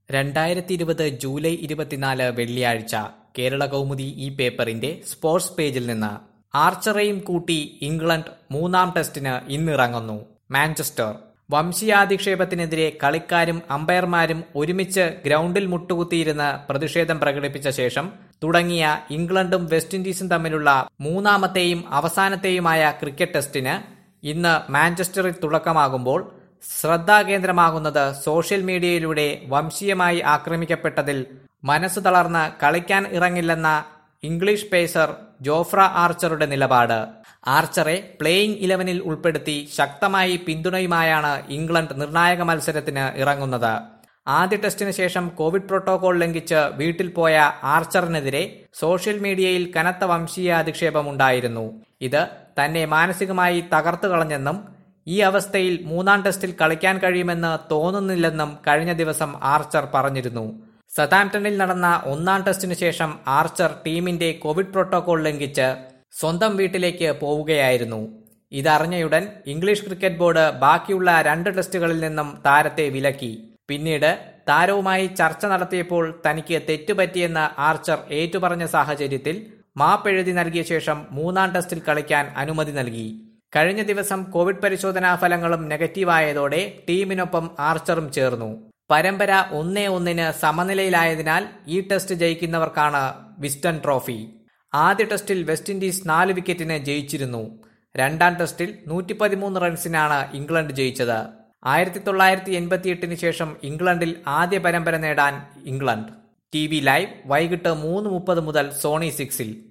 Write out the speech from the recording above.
രണ്ടായിരത്തി ഇരുപത് ജൂലൈ ഇരുപത്തിനാല് വെള്ളിയാഴ്ച കേരള കൗമുദി ഈ പേപ്പറിന്റെ സ്പോർട്സ് പേജിൽ നിന്ന് ആർച്ചറയും കൂട്ടി ഇംഗ്ലണ്ട് മൂന്നാം ടെസ്റ്റിന് ഇന്നിറങ്ങുന്നു മാഞ്ചസ്റ്റർ വംശീയാധിക്ഷേപത്തിനെതിരെ കളിക്കാരും അമ്പയർമാരും ഒരുമിച്ച് ഗ്രൗണ്ടിൽ മുട്ടുകുത്തിയിരുന്ന് പ്രതിഷേധം പ്രകടിപ്പിച്ച ശേഷം തുടങ്ങിയ ഇംഗ്ലണ്ടും വെസ്റ്റ് ഇൻഡീസും തമ്മിലുള്ള മൂന്നാമത്തെയും അവസാനത്തെയുമായ ക്രിക്കറ്റ് ടെസ്റ്റിന് ഇന്ന് മാഞ്ചസ്റ്ററിൽ തുടക്കമാകുമ്പോൾ ശ്രദ്ധാകേന്ദ്രമാകുന്നത് സോഷ്യൽ മീഡിയയിലൂടെ വംശീയമായി ആക്രമിക്കപ്പെട്ടതിൽ മനസ്സ് തളർന്ന് കളിക്കാൻ ഇറങ്ങില്ലെന്ന ഇംഗ്ലീഷ് പേസർ ജോഫ്ര ആർച്ചറുടെ നിലപാട് ആർച്ചറെ പ്ലേയിംഗ് ഇലവനിൽ ഉൾപ്പെടുത്തി ശക്തമായി പിന്തുണയുമായാണ് ഇംഗ്ലണ്ട് നിർണായക മത്സരത്തിന് ഇറങ്ങുന്നത് ആദ്യ ടെസ്റ്റിന് ശേഷം കോവിഡ് പ്രോട്ടോകോൾ ലംഘിച്ച് വീട്ടിൽ പോയ ആർച്ചറിനെതിരെ സോഷ്യൽ മീഡിയയിൽ കനത്ത വംശീയ അധിക്ഷേപമുണ്ടായിരുന്നു ഇത് തന്നെ മാനസികമായി തകർത്തു കളഞ്ഞെന്നും ഈ അവസ്ഥയിൽ മൂന്നാം ടെസ്റ്റിൽ കളിക്കാൻ കഴിയുമെന്ന് തോന്നുന്നില്ലെന്നും കഴിഞ്ഞ ദിവസം ആർച്ചർ പറഞ്ഞിരുന്നു സതാംപ്ടണിൽ നടന്ന ഒന്നാം ടെസ്റ്റിനു ശേഷം ആർച്ചർ ടീമിന്റെ കോവിഡ് പ്രോട്ടോകോൾ ലംഘിച്ച് സ്വന്തം വീട്ടിലേക്ക് പോവുകയായിരുന്നു ഇതറിഞ്ഞയുടൻ ഇംഗ്ലീഷ് ക്രിക്കറ്റ് ബോർഡ് ബാക്കിയുള്ള രണ്ട് ടെസ്റ്റുകളിൽ നിന്നും താരത്തെ വിലക്കി പിന്നീട് താരവുമായി ചർച്ച നടത്തിയപ്പോൾ തനിക്ക് തെറ്റുപറ്റിയെന്ന് ആർച്ചർ ഏറ്റുപറഞ്ഞ സാഹചര്യത്തിൽ മാപ്പെഴുതി നൽകിയ ശേഷം മൂന്നാം ടെസ്റ്റിൽ കളിക്കാൻ അനുമതി നൽകി കഴിഞ്ഞ ദിവസം കോവിഡ് പരിശോധനാ ഫലങ്ങളും നെഗറ്റീവായതോടെ ടീമിനൊപ്പം ആർച്ചറും ചേർന്നു പരമ്പര ഒന്നേ ഒന്നിന് സമനിലയിലായതിനാൽ ഈ ടെസ്റ്റ് ജയിക്കുന്നവർക്കാണ് വിസ്റ്റൺ ട്രോഫി ആദ്യ ടെസ്റ്റിൽ വെസ്റ്റ് ഇൻഡീസ് നാല് വിക്കറ്റിന് ജയിച്ചിരുന്നു രണ്ടാം ടെസ്റ്റിൽ നൂറ്റി പതിമൂന്ന് റൺസിനാണ് ഇംഗ്ലണ്ട് ജയിച്ചത് ആയിരത്തി തൊള്ളായിരത്തി എൺപത്തിയെട്ടിന് ശേഷം ഇംഗ്ലണ്ടിൽ ആദ്യ പരമ്പര നേടാൻ ഇംഗ്ലണ്ട് ടി വി ലൈവ് വൈകിട്ട് മൂന്ന് മുപ്പത് മുതൽ സോണി സിക്സിൽ